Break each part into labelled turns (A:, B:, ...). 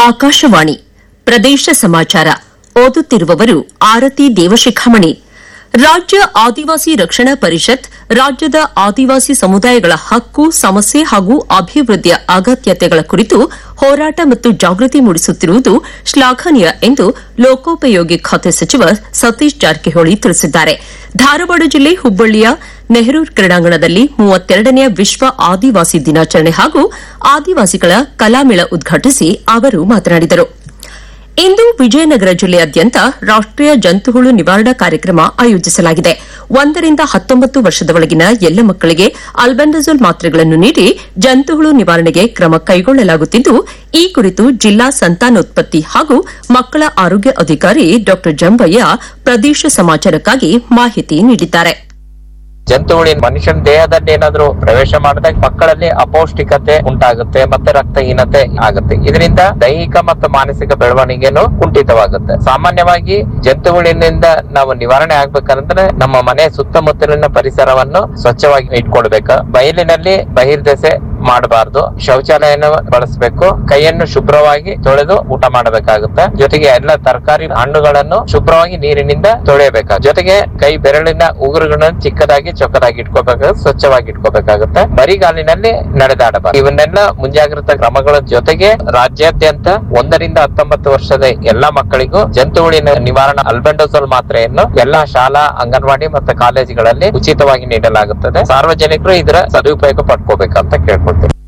A: ಆಕಾಶವಾಣಿ ಪ್ರದೇಶ ಸಮಾಚಾರ ಓದುತ್ತಿರುವವರು ಆರತಿ ದೇವಶಿಖಾಮಣಿ ರಾಜ್ಯ ಆದಿವಾಸಿ ರಕ್ಷಣಾ ಪರಿಷತ್ ರಾಜ್ಯದ ಆದಿವಾಸಿ ಸಮುದಾಯಗಳ ಹಕ್ಕು ಸಮಸ್ಯೆ ಹಾಗೂ ಅಭಿವೃದ್ಧಿಯ ಅಗತ್ಯತೆಗಳ ಕುರಿತು ಹೋರಾಟ ಮತ್ತು ಜಾಗೃತಿ ಮೂಡಿಸುತ್ತಿರುವುದು ಶ್ಲಾಘನೀಯ ಎಂದು ಲೋಕೋಪಯೋಗಿ ಖಾತೆ ಸಚಿವ ಸತೀಶ್ ಜಾರಕಿಹೊಳಿ ತಿಳಿಸಿದ್ದಾರೆ ಧಾರವಾಡ ಜಿಲ್ಲೆ ಹುಬ್ಬಳ್ಳಿಯ ನೆಹರು ಕ್ರೀಡಾಂಗಣದಲ್ಲಿ ಮೂವತ್ತೆರಡನೆಯ ವಿಶ್ವ ಆದಿವಾಸಿ ದಿನಾಚರಣೆ ಹಾಗೂ ಆದಿವಾಸಿಗಳ ಕಲಾಮೇಳ ಉದ್ಘಾಟಿಸಿ ಅವರು ಮಾತನಾಡಿದರು ಇಂದು ವಿಜಯನಗರ ಜಿಲ್ಲೆಯಾದ್ಯಂತ ರಾಷ್ಟೀಯ ಜಂತುಹುಳು ನಿವಾರಣಾ ಕಾರ್ಯಕ್ರಮ ಆಯೋಜಿಸಲಾಗಿದೆ ಒಂದರಿಂದ ಹತ್ತೊಂಬತ್ತು ವರ್ಷದ ಒಳಗಿನ ಎಲ್ಲ ಮಕ್ಕಳಿಗೆ ಅಲ್ಬೆಂಡಜೋಲ್ ಮಾತ್ರೆಗಳನ್ನು ನೀಡಿ ಜಂತುಹುಳು ನಿವಾರಣೆಗೆ ಕ್ರಮ ಕೈಗೊಳ್ಳಲಾಗುತ್ತಿದ್ದು ಈ ಕುರಿತು ಜಿಲ್ಲಾ ಸಂತಾನೋತ್ಪತ್ತಿ ಹಾಗೂ ಮಕ್ಕಳ ಆರೋಗ್ಯ ಅಧಿಕಾರಿ ಡಾ ಜಂಬಯ್ಯ ಪ್ರದೇಶ ಸಮಾಚಾರಕ್ಕಾಗಿ ಮಾಹಿತಿ ನೀಡಿದ್ದಾರೆ
B: ಜಂತುಹುಳಿ ಮನುಷ್ಯನ ದೇಹದಲ್ಲಿ ಏನಾದ್ರೂ ಪ್ರವೇಶ ಮಾಡಿದಾಗ ಮಕ್ಕಳಲ್ಲಿ ಅಪೌಷ್ಟಿಕತೆ ಉಂಟಾಗುತ್ತೆ ಮತ್ತೆ ರಕ್ತಹೀನತೆ ಆಗುತ್ತೆ ಇದರಿಂದ ದೈಹಿಕ ಮತ್ತು ಮಾನಸಿಕ ಬೆಳವಣಿಗೆನು ಕುಂಠಿತವಾಗುತ್ತೆ ಸಾಮಾನ್ಯವಾಗಿ ಜಂತುಹುಳಿನಿಂದ ನಾವು ನಿವಾರಣೆ ಆಗ್ಬೇಕಂದ್ರೆ ನಮ್ಮ ಮನೆ ಸುತ್ತಮುತ್ತಲಿನ ಪರಿಸರವನ್ನು ಸ್ವಚ್ಛವಾಗಿ ಇಟ್ಕೊಳ್ಬೇಕು ಬಯಲಿನಲ್ಲಿ ಬಹಿರ್ದೆಸೆ ಮಾಡಬಾರ್ದು ಶೌಚಾಲಯನ ಬಳಸಬೇಕು ಕೈಯನ್ನು ಶುಭ್ರವಾಗಿ ತೊಳೆದು ಊಟ ಮಾಡಬೇಕಾಗುತ್ತೆ ಜೊತೆಗೆ ಎಲ್ಲ ತರಕಾರಿ ಹಣ್ಣುಗಳನ್ನು ಶುಭ್ರವಾಗಿ ನೀರಿನಿಂದ ತೊಳೆಯಬೇಕಾಗುತ್ತೆ ಜೊತೆಗೆ ಕೈ ಬೆರಳಿನ ಉಗುರುಗಳನ್ನು ಚಿಕ್ಕದಾಗಿ ಚೊಕ್ಕದಾಗಿ ಇಟ್ಕೋಬೇಕಾಗುತ್ತೆ ಸ್ವಚ್ಛವಾಗಿ ಇಟ್ಕೋಬೇಕಾಗುತ್ತೆ ಬರಿಗಾಲಿನಲ್ಲಿ ನಡೆದಾಡಬಾರದು ಇವನ್ನೆಲ್ಲ ಮುಂಜಾಗ್ರತಾ ಕ್ರಮಗಳ ಜೊತೆಗೆ ರಾಜ್ಯಾದ್ಯಂತ ಒಂದರಿಂದ ಹತ್ತೊಂಬತ್ತು ವರ್ಷದ ಎಲ್ಲಾ ಮಕ್ಕಳಿಗೂ ಜಂತುಹುಳಿನ ನಿವಾರಣಾ ಅಲ್ಬೆಂಡೋಸೋಲ್ ಮಾತ್ರೆಯನ್ನು ಎಲ್ಲಾ ಶಾಲಾ ಅಂಗನವಾಡಿ ಮತ್ತು ಕಾಲೇಜುಗಳಲ್ಲಿ ಉಚಿತವಾಗಿ ನೀಡಲಾಗುತ್ತದೆ ಸಾರ್ವಜನಿಕರು ಇದರ ಸದುಪಯೋಗ ಪಡ್ಕೋಬೇಕಂತ ಕೇಳ್ಕೊಳ್ತೀನಿ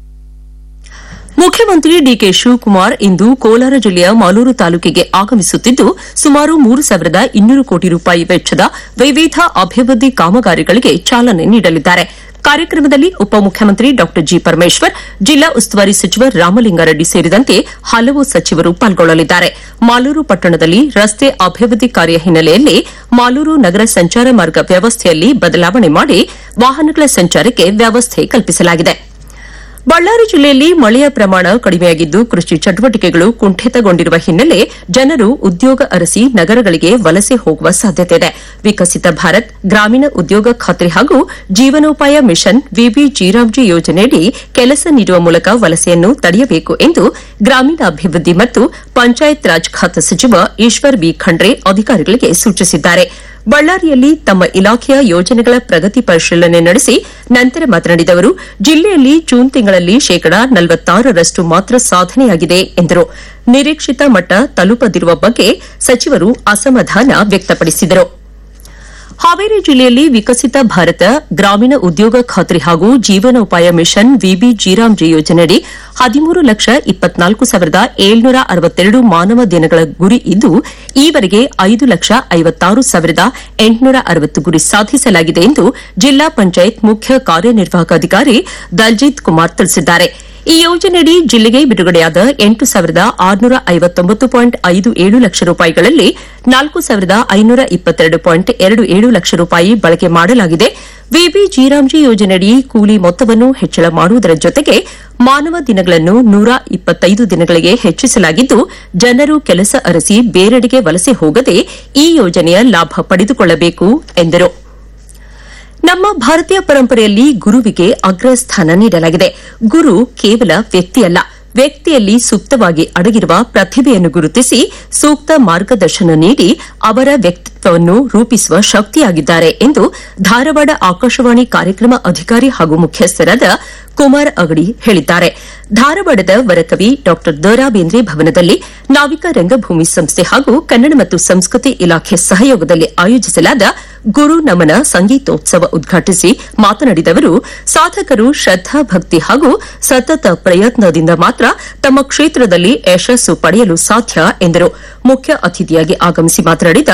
A: ಮುಖ್ಯಮಂತ್ರಿ ಡಿಕೆ ಶಿವಕುಮಾರ್ ಇಂದು ಕೋಲಾರ ಜಿಲ್ಲೆಯ ಮಾಲೂರು ತಾಲೂಕಿಗೆ ಆಗಮಿಸುತ್ತಿದ್ದು ಸುಮಾರು ಮೂರು ಸಾವಿರದ ಇನ್ನೂರು ಕೋಟಿ ರೂಪಾಯಿ ವೆಚ್ಚದ ವಿವಿಧ ಅಭಿವೃದ್ಧಿ ಕಾಮಗಾರಿಗಳಿಗೆ ಚಾಲನೆ ನೀಡಲಿದ್ದಾರೆ ಕಾರ್ಯಕ್ರಮದಲ್ಲಿ ಉಪಮುಖ್ಯಮಂತ್ರಿ ಡಾ ಜಿ ಪರಮೇಶ್ವರ್ ಜಿಲ್ಲಾ ಉಸ್ತುವಾರಿ ಸಚಿವ ರಾಮಲಿಂಗಾರೆಡ್ಡಿ ಸೇರಿದಂತೆ ಹಲವು ಸಚಿವರು ಪಾಲ್ಗೊಳ್ಳಲಿದ್ದಾರೆ ಮಾಲೂರು ಪಟ್ಟಣದಲ್ಲಿ ರಸ್ತೆ ಅಭಿವೃದ್ಧಿ ಕಾರ್ಯ ಹಿನ್ನೆಲೆಯಲ್ಲಿ ಮಾಲೂರು ನಗರ ಸಂಚಾರ ಮಾರ್ಗ ವ್ಯವಸ್ಥೆಯಲ್ಲಿ ಬದಲಾವಣೆ ಮಾಡಿ ವಾಹನಗಳ ಸಂಚಾರಕ್ಕೆ ವ್ಯವಸ್ಥೆ ಕಲ್ಪಿಸಲಾಗಿದೆ ಬಳ್ಳಾರಿ ಜಿಲ್ಲೆಯಲ್ಲಿ ಮಳೆಯ ಪ್ರಮಾಣ ಕಡಿಮೆಯಾಗಿದ್ದು ಕೃಷಿ ಚಟುವಟಿಕೆಗಳು ಕುಂಠಿತಗೊಂಡಿರುವ ಹಿನ್ನೆಲೆ ಜನರು ಉದ್ಯೋಗ ಅರಸಿ ನಗರಗಳಿಗೆ ವಲಸೆ ಹೋಗುವ ಸಾಧ್ಯತೆ ಇದೆ ವಿಕಸಿತ ಭಾರತ್ ಗ್ರಾಮೀಣ ಉದ್ಯೋಗ ಖಾತ್ರಿ ಹಾಗೂ ಜೀವನೋಪಾಯ ಮಿಷನ್ ವಿಬಿ ಜೀರಾಮ್ಜಿ ಯೋಜನೆಯಡಿ ಕೆಲಸ ನೀಡುವ ಮೂಲಕ ವಲಸೆಯನ್ನು ತಡೆಯಬೇಕು ಎಂದು ಗ್ರಾಮೀಣಾಭಿವೃದ್ಧಿ ಮತ್ತು ಪಂಚಾಯತ್ ರಾಜ್ ಖಾತೆ ಸಚಿವ ಈಶ್ವರ್ ಬಿ ಖಂಡ್ರೆ ಅಧಿಕಾರಿಗಳಿಗೆ ಸೂಚಿಸಿದ್ದಾರೆ ಬಳ್ಳಾರಿಯಲ್ಲಿ ತಮ್ಮ ಇಲಾಖೆಯ ಯೋಜನೆಗಳ ಪ್ರಗತಿ ಪರಿಶೀಲನೆ ನಡೆಸಿ ನಂತರ ಮಾತನಾಡಿದ ಅವರು ಜಿಲ್ಲೆಯಲ್ಲಿ ಜೂನ್ ತಿಂಗಳಲ್ಲಿ ಶೇಕಡಾ ನಲವತ್ತಾರರಷ್ಟು ಮಾತ್ರ ಸಾಧನೆಯಾಗಿದೆ ಎಂದರು ನಿರೀಕ್ಷಿತ ಮಟ್ಟ ತಲುಪದಿರುವ ಬಗ್ಗೆ ಸಚಿವರು ಅಸಮಾಧಾನ ವ್ಯಕ್ತಪಡಿಸಿದರು ಹಾವೇರಿ ಜಿಲ್ಲೆಯಲ್ಲಿ ವಿಕಸಿತ ಭಾರತ ಗ್ರಾಮೀಣ ಉದ್ಯೋಗ ಖಾತ್ರಿ ಹಾಗೂ ಜೀವನೋಪಾಯ ಮಿಷನ್ ವಿಬಿ ಜೀರಾಮ್ಜಿ ಯೋಜನೆಯಡಿ ಹದಿಮೂರು ಲಕ್ಷ ಇಪ್ಪತ್ನಾಲ್ಕು ಸಾವಿರದ ಏಳ್ನೂರ ಅರವತ್ತೆರಡು ಮಾನವ ದಿನಗಳ ಗುರಿ ಇದ್ದು ಈವರೆಗೆ ಐದು ಲಕ್ಷ ಐವತ್ತಾರು ಸಾವಿರದ ಎಂಟುನೂರ ಅರವತ್ತು ಗುರಿ ಸಾಧಿಸಲಾಗಿದೆ ಎಂದು ಜಿಲ್ಲಾ ಪಂಚಾಯತ್ ಮುಖ್ಯ ಕಾರ್ಯನಿರ್ವಾಹಕ ಅಧಿಕಾರಿ ದಲ್ಜಿತ್ ಕುಮಾರ್ ತಿಳಿಸಿದ್ದಾರೆ ಈ ಯೋಜನೆಯಡಿ ಜಿಲ್ಲೆಗೆ ಬಿಡುಗಡೆಯಾದ ಎಂಟು ಸಾವಿರದ ಆರುನೂರ ಐವತ್ತೊಂಬತ್ತು ಪಾಯಿಂಟ್ ಐದು ಏಳು ಲಕ್ಷ ರೂಪಾಯಿಗಳಲ್ಲಿ ನಾಲ್ಕು ಸಾವಿರದ ಐನೂರ ಇಪ್ಪತ್ತೆರಡು ಪಾಯಿಂಟ್ ಎರಡು ಏಳು ಲಕ್ಷ ರೂಪಾಯಿ ಬಳಕೆ ಮಾಡಲಾಗಿದೆ ವಿಬಿ ಜೀರಾಮ್ಜಿ ಯೋಜನೆಯಡಿ ಕೂಲಿ ಮೊತ್ತವನ್ನು ಹೆಚ್ಚಳ ಮಾಡುವುದರ ಜೊತೆಗೆ ಮಾನವ ದಿನಗಳನ್ನು ನೂರ ಇಪ್ಪತ್ತೈದು ದಿನಗಳಿಗೆ ಹೆಚ್ಚಿಸಲಾಗಿದ್ದು ಜನರು ಕೆಲಸ ಅರಸಿ ಬೇರೆಡೆಗೆ ವಲಸೆ ಹೋಗದೆ ಈ ಯೋಜನೆಯ ಲಾಭ ಪಡೆದುಕೊಳ್ಳಬೇಕು ಎಂದರು ನಮ್ಮ ಭಾರತೀಯ ಪರಂಪರೆಯಲ್ಲಿ ಗುರುವಿಗೆ ಅಗ್ರಸ್ಥಾನ ನೀಡಲಾಗಿದೆ ಗುರು ಕೇವಲ ವ್ಯಕ್ತಿಯಲ್ಲ ವ್ಯಕ್ತಿಯಲ್ಲಿ ಸೂಕ್ತವಾಗಿ ಅಡಗಿರುವ ಪ್ರತಿಭೆಯನ್ನು ಗುರುತಿಸಿ ಸೂಕ್ತ ಮಾರ್ಗದರ್ಶನ ನೀಡಿ ಅವರ ವ್ಯಕ್ತಿತ್ವವನ್ನು ರೂಪಿಸುವ ಶಕ್ತಿಯಾಗಿದ್ದಾರೆ ಎಂದು ಧಾರವಾಡ ಆಕಾಶವಾಣಿ ಕಾರ್ಯಕ್ರಮ ಅಧಿಕಾರಿ ಹಾಗೂ ಮುಖ್ಯಸ್ಥರಾದ ಕುಮಾರ್ ಅಗಡಿ ಹೇಳಿದ್ದಾರೆ ಧಾರವಾಡದ ವರಕವಿ ಡಾ ದರಾ ಬೇಂದ್ರೆ ಭವನದಲ್ಲಿ ನಾವಿಕ ರಂಗಭೂಮಿ ಸಂಸ್ಥೆ ಹಾಗೂ ಕನ್ನಡ ಮತ್ತು ಸಂಸ್ಕೃತಿ ಇಲಾಖೆ ಸಹಯೋಗದಲ್ಲಿ ಆಯೋಜಿಸಲಾದ ಗುರು ನಮನ ಸಂಗೀತೋತ್ಸವ ಉದ್ಘಾಟಿಸಿ ಮಾತನಾಡಿದ ಅವರು ಸಾಧಕರು ಶ್ರದ್ದಾ ಭಕ್ತಿ ಹಾಗೂ ಸತತ ಪ್ರಯತ್ನದಿಂದ ಮಾತ್ರ ತಮ್ಮ ಕ್ಷೇತ್ರದಲ್ಲಿ ಯಶಸ್ಸು ಪಡೆಯಲು ಸಾಧ್ಯ ಎಂದರು ಮುಖ್ಯ ಅತಿಥಿಯಾಗಿ ಆಗಮಿಸಿ ಮಾತನಾಡಿದ